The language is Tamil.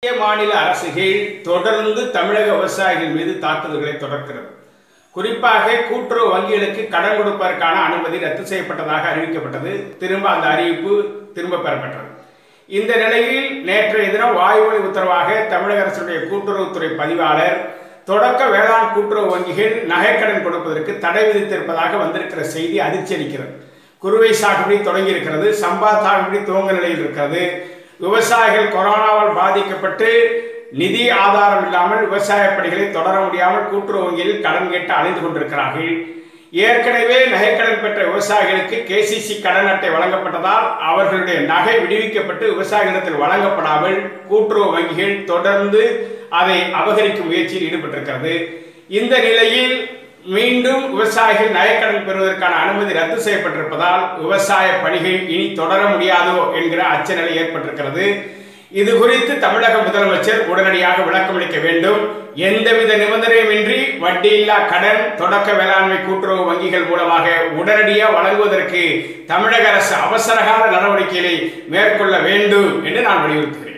மத்திய மாநில அரசுகள் தொடர்ந்து தமிழக விவசாயிகள் மீது தாக்குதல்களை தொடர்கிறது குறிப்பாக கூட்டுறவு வங்கிகளுக்கு கடன் கொடுப்பதற்கான அனுமதி ரத்து செய்யப்பட்டதாக அறிவிக்கப்பட்டது திரும்ப அந்த அறிவிப்பு திரும்ப பெறப்பட்டது இந்த நிலையில் நேற்றைய தினம் வாய்மொழி உத்தரவாக தமிழக அரசுடைய கூட்டுறவுத்துறை பதிவாளர் தொடக்க வேளாண் கூட்டுறவு வங்கிகள் நகைக்கடன் கொடுப்பதற்கு தடை விதித்திருப்பதாக வந்திருக்கிற செய்தி அதிர்ச்சி அளிக்கிறது குறுவை சாகுபடி தொடங்கி இருக்கிறது சம்பா சாகுபடி துவங்க நிலையில் இருக்கிறது விவசாயிகள் கொரோனாவால் பாதிக்கப்பட்டு நிதி ஆதாரம் இல்லாமல் விவசாய பணிகளை தொடர முடியாமல் கூட்டுறவு வங்கியில் கடன் கேட்டு அலைந்து கொண்டிருக்கிறார்கள் ஏற்கனவே நகைக்கடன் பெற்ற விவசாயிகளுக்கு கேசிசி கடன் அட்டை வழங்கப்பட்டதால் அவர்களுடைய நகை விடுவிக்கப்பட்டு விவசாயிகளிடத்தில் வழங்கப்படாமல் கூட்டுறவு வங்கிகள் தொடர்ந்து அதை அபகரிக்கும் முயற்சியில் ஈடுபட்டிருக்கிறது இந்த நிலையில் மீண்டும் விவசாயிகள் நகைக்கடன் பெறுவதற்கான அனுமதி ரத்து செய்யப்பட்டிருப்பதால் விவசாய பணிகள் இனி தொடர முடியாதோ என்கிற அச்சநிலை ஏற்பட்டிருக்கிறது இது குறித்து தமிழக முதலமைச்சர் உடனடியாக விளக்கமளிக்க வேண்டும் எந்தவித நிபந்தனையுமின்றி வட்டியில்லா கடன் தொடக்க வேளாண்மை கூட்டுறவு வங்கிகள் மூலமாக உடனடியாக வழங்குவதற்கு தமிழக அரசு அவசரகால நடவடிக்கைகளை மேற்கொள்ள வேண்டும் என்று நான் வலியுறுத்துகிறேன்